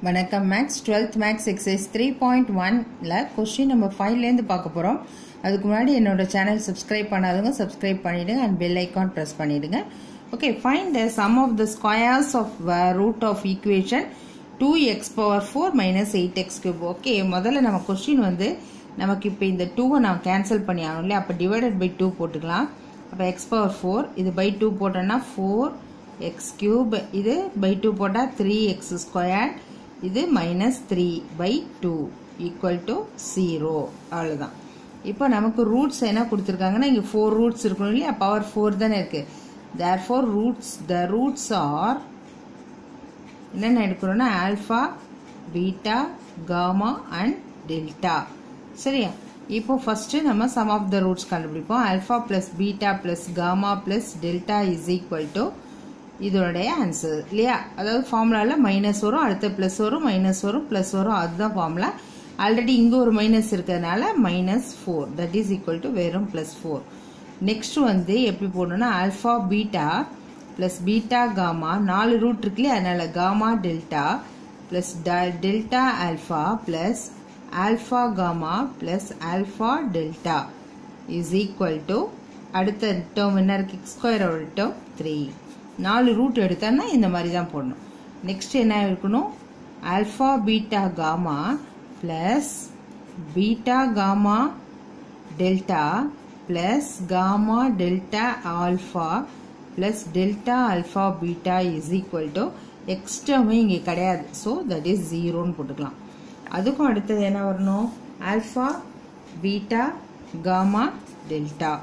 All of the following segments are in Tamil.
வணக்கம் maths twelfth maths exercise three point ஒன்ல கொஸ்டின் நம்ம ஃபைவ்லேருந்து பார்க்க போகிறோம் அதுக்கு முன்னாடி என்னோட சேனல் சப்ஸ்கிரைப் பண்ணாதவங்க சப்ஸ்கிரைப் பண்ணிடுங்க அண்ட் பெல் ஐக்கான் ப்ரெஸ் பண்ணிடுங்க okay fine the sum of the squares of root of equation two x power four minus eight x cube okay முதல்ல நம்ம கொஸ்டின் வந்து நமக்கு இப்போ இந்த டூவை நான் கேன்சல் பண்ணி ஆகணும் இல்லையா அப்போ டிவைடட் பை டூ போட்டுக்கலாம் அப்போ எக்ஸ் பவர் ஃபோர் இது பை டூ போட்டோன்னா ஃபோர் எக்ஸ் கியூப் இது பை டூ போட்டால் த்ரீ எக்ஸ் ஸ்கொயர் இது minus three by two equal to zero அவ்வளோதான் இப்போ நமக்கு ரூட்ஸ் என்ன கொடுத்துருக்காங்கன்னா இங்கே ஃபோர் ரூட்ஸ் இருக்கணும் இல்லையா பவர் ஃபோர் தானே இருக்குது there four roots the roots are என்னென்ன எடுக்கிறோன்னா alpha beta gamma and delta சரியா இப்போ ஃபர்ஸ்ட் நம்ம சம் ஆஃப் த ரூட்ஸ் கண்டுபிடிப்போம் alpha plus beta plus gamma plus delta is equal to இதோடைய ஆன்சர் இல்லையா அதாவது ஃபார்முலாவில் மைனஸ் வரும் அடுத்த ப்ளஸ் வரும் மைனஸ் வரும் ப்ளஸ் வரும் அதுதான் ஃபார்முலா ஆல்ரெடி இங்கே ஒரு மைனஸ் இருக்கிறதுனால minus four that is equal to வெறும் ப்ளஸ் ஃபோர் நெக்ஸ்ட் வந்து எப்படி போடணும்னா alpha beta plus beta gamma நாலு ரூட் இருக்கு இல்லையா அதனால gamma delta plus delta alpha plus alpha gamma plus alpha delta is equal to அடுத்த டேர்ம் என்ன இருக்கு எக்ஸ் ஸ்கொயரோட டேர்ம் த்ரீ நாலு ரூட் எடுத்தோன்னா இந்த மாதிரி தான் போடணும் நெக்ஸ்ட் என்ன இருக்கணும் alpha beta gamma plus beta gamma delta plus gamma delta alpha plus delta alpha beta is equal to x டேர்மே இங்கே கிடையாது ஸோ தட் இஸ் ஜீரோன்னு போட்டுக்கலாம் அதுக்கும் அடுத்தது என்ன வரணும் alpha beta gamma delta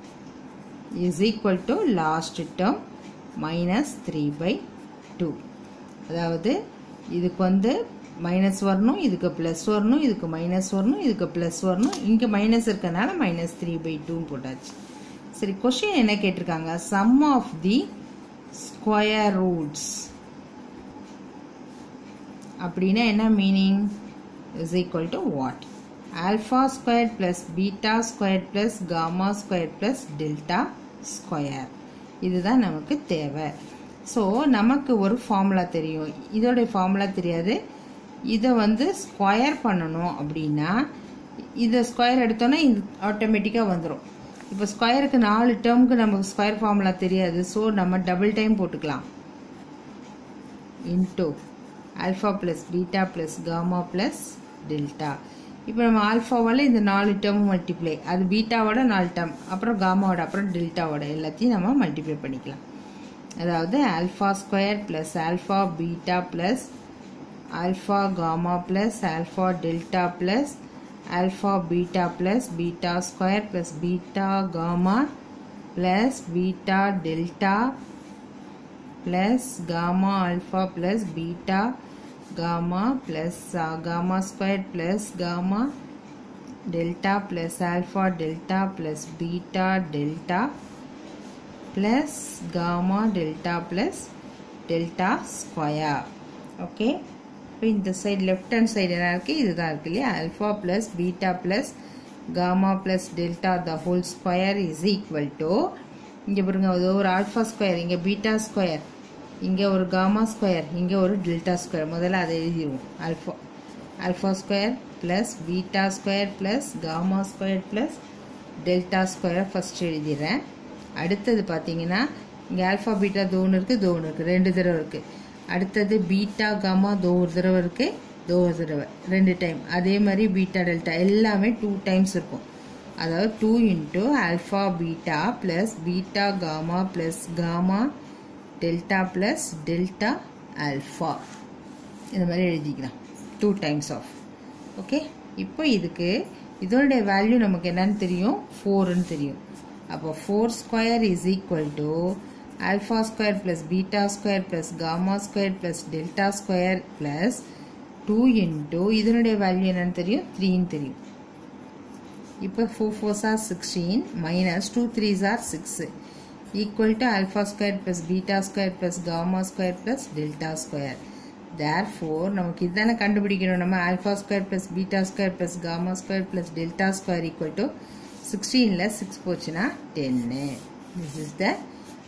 is equal to last term minus three by two அதாவது இதுக்கு வந்து மைனஸ் வரணும் இதுக்கு ப்ளஸ் வரணும் இதுக்கு மைனஸ் வரணும் இதுக்கு ப்ளஸ் வரணும் இங்கே மைனஸ் இருக்கனால மைனஸ் த்ரீ பை டூன்னு போட்டாச்சு சரி கொஷின் என்ன கேட்டிருக்காங்க sum of the square roots அப்படின்னா என்ன meaning is equal to what alpha square plus beta square plus gamma square plus delta square இதுதான் நமக்கு தேவை ஸோ நமக்கு ஒரு ஃபார்முலா தெரியும் இதோடைய ஃபார்முலா தெரியாது இதை வந்து ஸ்கொயர் பண்ணணும் அப்படின்னா இதை ஸ்கொயர் எடுத்தோன்னா இது ஆட்டோமேட்டிக்காக வந்துடும் இப்போ ஸ்கொயருக்கு நாலு டேர்முக்கு நமக்கு ஸ்கொயர் ஃபார்முலா தெரியாது ஸோ நம்ம டபுள் டைம் போட்டுக்கலாம் into alpha plus beta plus gamma plus delta இப்போ நம்ம ஆல்ஃபாவால் இந்த நாலு டேர்ம் மல்டிப்ளை அது பீட்டாவோட நாலு டேர்ம் அப்புறம் காமாவோட அப்புறம் டெல்டாவோட எல்லாத்தையும் நம்ம மல்டிப்ளை பண்ணிக்கலாம் அதாவது alpha square plus alpha beta plus alpha gamma plus alpha delta plus alpha beta plus beta square plus beta gamma plus beta delta plus gamma alpha plus beta gamma plus uh, gamma squared plus gamma delta plus alpha delta plus beta delta plus gamma delta plus delta square okay இப்போ இந்த சைடு லெஃப்ட் ஹேண்ட் சைடு என்ன இருக்கு இதுதான் இருக்கு இல்லையா alpha plus beta plus gamma plus delta the whole square is equal to இங்கே பாருங்க அது ஒரு ஆல்ஃபா ஸ்கொயர் இங்கே பீட்டா ஸ்கொயர் இங்கே ஒரு காமா ஸ்கொயர் இங்கே ஒரு டெல்டா ஸ்கொயர் முதல்ல அதை எழுதிடுவோம் alpha alpha square plus beta square plus gamma square plus delta square first எழுதிடுறேன் அடுத்தது பார்த்தீங்கன்னா இங்கே ஆல்ஃபா பீட்டா தோணு இருக்குது தோணு இருக்குது ரெண்டு தடவை இருக்குது அடுத்தது பீட்டா காமா தோ ஒரு தடவை இருக்குது தோ ஒரு தடவை ரெண்டு டைம் அதே மாதிரி பீட்டா டெல்டா எல்லாமே டூ டைம்ஸ் இருக்கும் அதாவது two into alpha beta plus beta gamma plus gamma delta plus delta alpha இந்த மாதிரி எழுதிக்கலாம் டூ டைம்ஸ் ஆஃப் ஓகே இப்போ இதுக்கு இதோடைய வேல்யூ நமக்கு என்னன்னு தெரியும் ஃபோர்னு தெரியும் அப்போ four square is equal to alpha square plus beta square plus gamma square plus delta square plus two into இதனுடைய வேல்யூ என்னன்னு தெரியும் த்ரீன்னு தெரியும் இப்போ four fours are sixteen minus two threes are six equal to alpha square plus beta square plus gamma square plus delta square. Therefore, நமக்கு இதுதானே கண்டுபிடிக்கணும் நம்ம alpha square plus beta square plus gamma square plus delta square equal to 16ல 6 போச்சுன்னா 10. This is the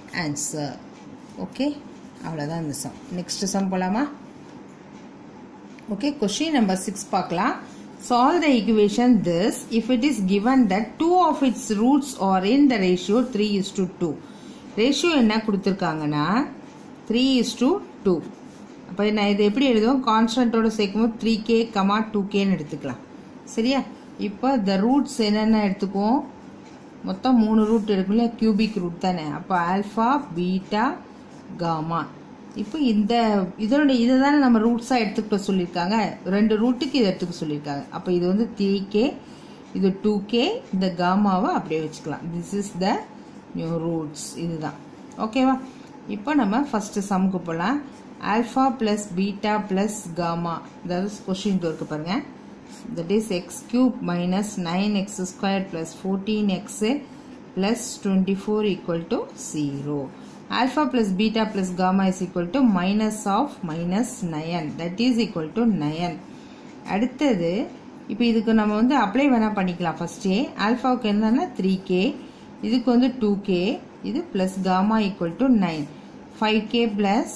answer. Okay. அவ்வளோதான் இந்த சம் நெக்ஸ்ட் சம் போலாமா ஓகே கொஸ்டின் நம்பர் சிக்ஸ் பார்க்கலாம் solve the equation this if it is given that two of its roots are in the ratio three is to two ratio என்ன கொடுத்துருக்காங்கன்னா த்ரீ இஸ் டு டூ அப்போ நான் இது எப்படி எழுதுவோம் கான்ஸ்டன்ட்டோட சேர்க்கும்போது த்ரீ கே கமா டூ கேன்னு எடுத்துக்கலாம் சரியா இப்போ த ரூட்ஸ் என்னென்ன எடுத்துக்குவோம் மொத்தம் மூணு ரூட் இருக்குல்ல கியூபிக் ரூட் தானே அப்போ ஆல்ஃபா பீட்டா காமா இப்போ இந்த இதோட இதை தானே நம்ம ரூட்ஸாக எடுத்துக்கிட்ட சொல்லியிருக்காங்க ரெண்டு ரூட்டுக்கு இதை எடுத்துக்க சொல்லியிருக்காங்க அப்போ இது வந்து த்ரீ கே இது டூ கே இந்த காமாவை அப்படியே வச்சுக்கலாம் this is the new roots இதுதான் ஓகேவா இப்போ நம்ம ஃபஸ்ட்டு சம்க்கு போகலாம் alpha plus beta plus gamma அதாவது கொஷின் இருக்கு பாருங்க that is x cube minus nine x square plus fourteen x plus twenty four equal to zero alpha plus beta plus gamma is equal to minus of minus 9 that is equal to 9 அடுத்தது இப்போ இதுக்கு நம்ம வந்து அப்ளை வேணா பண்ணிக்கலாம் ஃபர்ஸ்டே ஆல்ஃபாவுக்கு என்னன்னா த்ரீ கே இதுக்கு வந்து டூ கே இது plus gamma equal to nine five k plus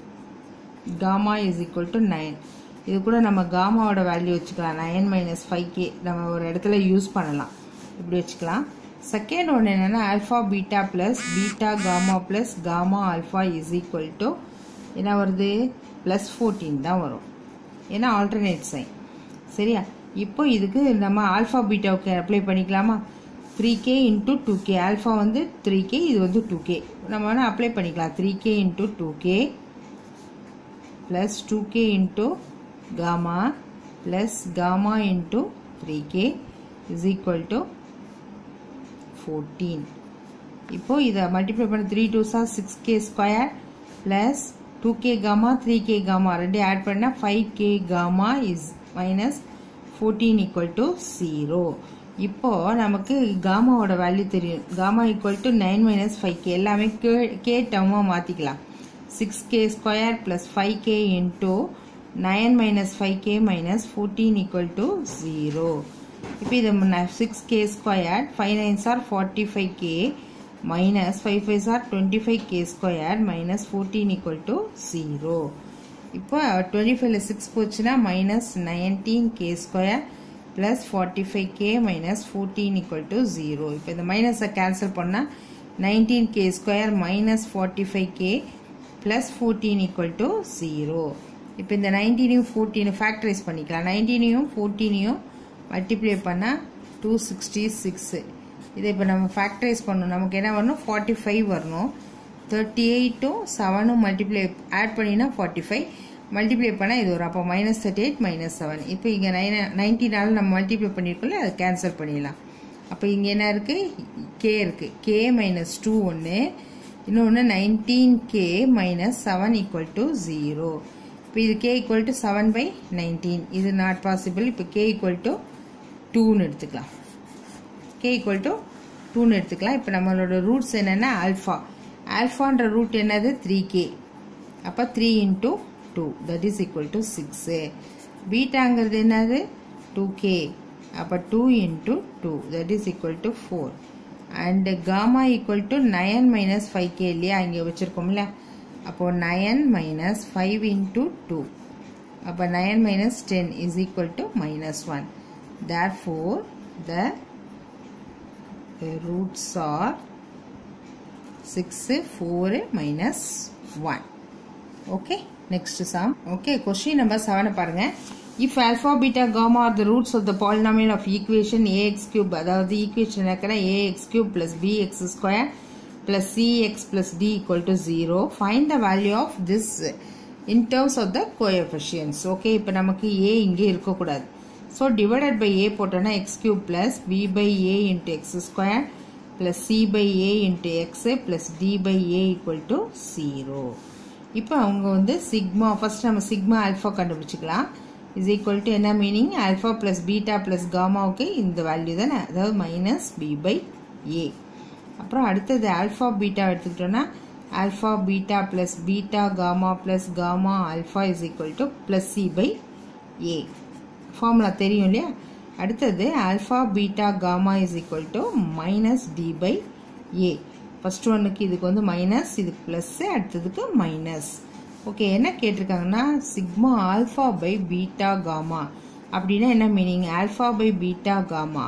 gamma is equal to nine இது கூட நம்ம காமாவோட வேல்யூ வச்சுக்கலாம் நைன் மைனஸ் ஃபைவ் கே நம்ம ஒரு இடத்துல யூஸ் பண்ணலாம் இப்படி வச்சுக்கலாம் செகண்ட் ஒன்று என்னென்னா alpha beta plus beta gamma plus gamma alpha is equal to என்ன வருது ப்ளஸ் ஃபோர்டீன் தான் வரும் ஏன்னா ஆல்டர்னேட் சைன் சரியா இப்போ இதுக்கு நம்ம ஆல்ஃபா பீட்டாவுக்கு அப்ளை பண்ணிக்கலாமா three k into two k alpha வந்து த்ரீ கே இது வந்து டூ கே நம்ம வேணால் அப்ளை பண்ணிக்கலாம் three k into two k plus two k into gamma plus gamma into three k is equal to fourteen இப்போ இதை மல்டிப்ளை பண்ண த்ரீ டூ சார் six k square plus two k gamma three k gamma ரெண்டு ஆட் பண்ணால் five k gamma is minus fourteen equal to zero இப்போ நமக்கு காமாவோட வேல்யூ தெரியும் gamma equal to nine minus five k எல்லாமே கே கே டர்மாக மாற்றிக்கலாம் six k square plus five k into nine minus five k minus fourteen equal to zero இப்போ இது six k square five nines are forty five k minus five fives are twenty five k square minus fourteen equal to zero இப்போ டுவெண்ட்டி ஃபைவ்ல சிக்ஸ் போச்சுன்னா minus nineteen k square plus forty five k minus fourteen equal to zero இப்போ இந்த மைனஸை கேன்சல் பண்ணால் nineteen k square minus forty five k plus fourteen equal to zero இப்போ இந்த நைன்டீனையும் ஃபோர்டீனும் ஃபேக்டரைஸ் பண்ணிக்கலாம் நைன்டீனையும் ஃபோர்டீனையும் மல்டிப்ளை பண்ணால் டூ சிக்ஸ்டி சிக்ஸு இதை இப்போ நம்ம ஃபேக்டரைஸ் பண்ணணும் நமக்கு என்ன வரணும் ஃபார்ட்டி ஃபைவ் வரணும் தேர்ட்டி எயிட்டும் செவனும் மல்டிப்ளை ஆட் பண்ணினா ஃபார்ட்டி ஃபைவ் மல்டிப்ளை பண்ணால் இது வரும் அப்போ minus thirty eight minus seven இப்போ இங்கே நைன் நைன்டீனால் நம்ம மல்டிப்ளை பண்ணியிருக்கோம்ல அதை கேன்சல் பண்ணிடலாம் அப்போ இங்கே என்ன இருக்குது கே இருக்குது கே மைனஸ் டூ ஒன்று இன்னொன்று nineteen k minus seven equal to zero இப்போ இது k equal to seven by nineteen இது நாட் பாசிபிள் இப்போ கே ஈக்குவல் டு டூன்னு எடுத்துக்கலாம் கே ஈக்குவல் டு டூன்னு எடுத்துக்கலாம் இப்போ நம்மளோட ரூட்ஸ் என்னென்னா ஆல்ஃபா ஆல்ஃபான்ற ரூட் என்னது த்ரீ கே அப்போ three into two that is equal to six பீட்டாங்கிறது என்னது டூ கே அப்போ two into two that is equal to four and gamma equal to nine minus five k இல்லையா இங்கே வச்சுருக்கோம்ல அப்போது nine minus five into two அப்போ nine minus ten is equal to minus one therefore the roots are 6 4 minus 1 okay next sum okay question number 7 பாருங்க if alpha beta gamma are the roots of the polynomial of equation ax cube அதாவது equation என்னக்கன ax cube plus bx square plus cx plus d equal to 0 find the value of this in terms of the coefficients okay இப்போ நமக்கு a இங்கே இருக்கக்கூடாது ஸோ டிவைடட் பை ஏ போட்டோன்னா x cube plus b by a into x square plus c by a into x plus d by a equal to zero இப்போ அவங்க வந்து சிக்மா ஃபர்ஸ்ட் நம்ம சிக்மா ஆல்ஃபா கண்டுபிடிச்சிக்கலாம் இஸ் ஈக்குவல் டு என்ன meaning alpha plus beta plus காமாவுக்கு இந்த வேல்யூ தானே அதாவது மைனஸ் பி பை ஏ அப்புறம் அடுத்தது ஆல்ஃபா பீட்டா எடுத்துக்கிட்டோன்னா alpha beta plus beta gamma plus gamma alpha is equal to plus c by a formula தெரியும் இல்லையா அடுத்தது alpha beta gamma is equal to minus d by a first ஒன்றுக்கு இதுக்கு வந்து மைனஸ் இதுக்கு ப்ளஸ்ஸு அடுத்ததுக்கு மைனஸ் ஓகே என்ன கேட்டிருக்காங்கன்னா sigma alpha by beta gamma அப்படின்னா என்ன meaning alpha by beta gamma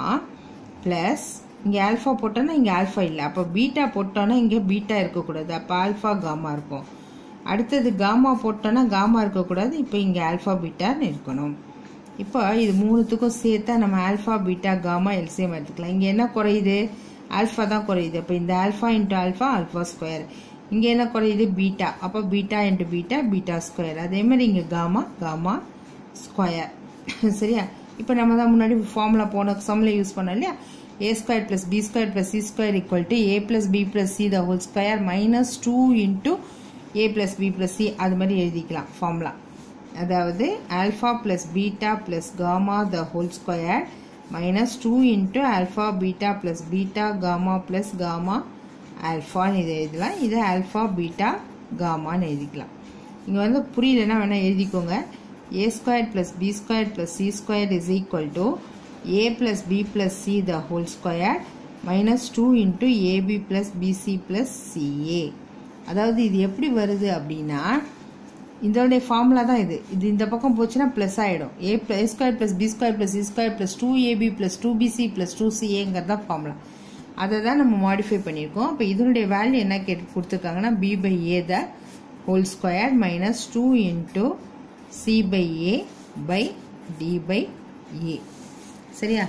plus இங்கே ஆல்ஃபா போட்டோன்னா இங்கே ஆல்ஃபா இல்லை அப்போ பீட்டா போட்டோன்னா இங்கே பீட்டா இருக்கக்கூடாது அப்போ ஆல்ஃபா காமா இருக்கும் அடுத்தது காமா போட்டோன்னா காமா இருக்கக்கூடாது இப்போ இங்கே ஆல்ஃபா பீட்டான்னு இருக்கணும் இப்போ இது மூணுத்துக்கும் சேர்த்தா நம்ம ஆல்ஃபா பீட்டா காமா எல்சிஎம் எடுத்துக்கலாம் இங்கே என்ன குறையுது ஆல்ஃபா தான் குறையுது அப்போ இந்த alpha into alpha alpha square இங்கே என்ன குறையுது பீட்டா அப்போ beta into beta beta square அதே மாதிரி இங்கே காமா காமா ஸ்கொயர் சரியா இப்போ நம்ம தான் முன்னாடி ஃபார்முலா போன சம்மில் யூஸ் பண்ணோம் இல்லையா a square plus b square plus c square equal to a plus b plus c the whole square minus two into a plus b plus c அது மாதிரி எழுதிக்கலாம் ஃபார்முலா அதாவது alpha plus beta plus gamma the whole square minus two into alpha beta plus beta gamma plus gamma ஆல்ஃபான்னு இதை எழுதலாம் இது ஆல்ஃபா பீட்டா காமான்னு எழுதிக்கலாம் இங்கே வந்து புரியலன்னா வேணால் எழுதிக்கோங்க a square plus b square plus c square is equal to a plus b plus c the whole square minus two into ab plus bc plus ca அதாவது இது எப்படி வருது அப்படின்னா இதோடைய ஃபார்முலா தான் இது இது இந்த பக்கம் போச்சுன்னா ப்ளஸ் ஆகிடும் a a square plus b square plus c square plus two ab plus two bc plus two சிஏங்கிறது தான் ஃபார்முலா அதை தான் நம்ம மாடிஃபை பண்ணியிருக்கோம் அப்போ இதனுடைய வேல்யூ என்ன கேட்டு கொடுத்துருக்காங்கன்னா b by a the whole square minus two into c by a by d by a சரியா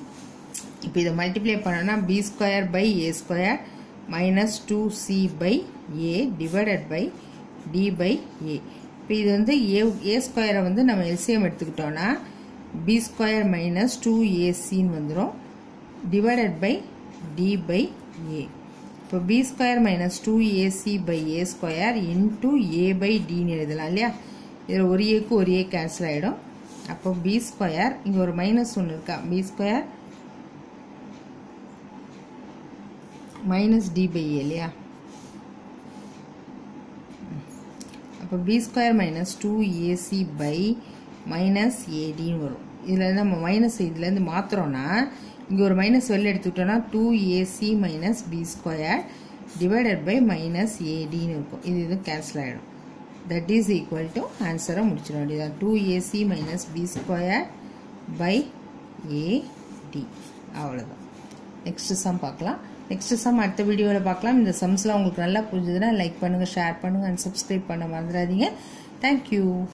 இப்போ இதை மல்டிப்ளை பண்ணோன்னா b square by a square minus two c by a divided by d by a இப்போ இது வந்து ஏ ஏ ஸ்கொயரை வந்து நம்ம எல்சிஎம் எடுத்துக்கிட்டோன்னா பி ஸ்கொயர் மைனஸ் டூ ஏசின்னு வந்துடும் divided by d by a இப்போ b square minus two ac by a square into a by டின்னு எழுதலாம் இல்லையா இதில் ஒரு ஏக்கு ஒரு ஏ கேன்சல் ஆகிடும் அப்போ பி ஸ்கொயர் இங்கே ஒரு மைனஸ் ஒன்று இருக்கா b square minus d by a இல்லையா அப்போ b square minus two ac by minus ஏடின்னு வரும் இதில் நம்ம மைனஸ் இதுலேருந்து மாற்றுறோன்னா இங்கே ஒரு மைனஸ் வெளில எடுத்துக்கிட்டோன்னா two ac minus b square divided by minus ஏடின்னு இருக்கும் இது இது கேன்சல் ஆகிடும் தட் இஸ் ஈக்குவல் டு ஆன்சரை முடிச்சிட வேண்டியதான் two ac minus b square by ad அவ்வளோதான் நெக்ஸ்ட் சம் பார்க்கலாம் நெக்ஸ்ட் சம் அடுத்த வீடியோவில் பார்க்கலாம் இந்த சம்ஸ்லாம் உங்களுக்கு நல்லா புரிஞ்சுதுன்னா லைக் பண்ணுங்கள் ஷேர் பண்ணுங்கள் அண்ட் சப்ஸ்கிரைப் பண்ண மறந்துடாதீங்க தேங்க்யூ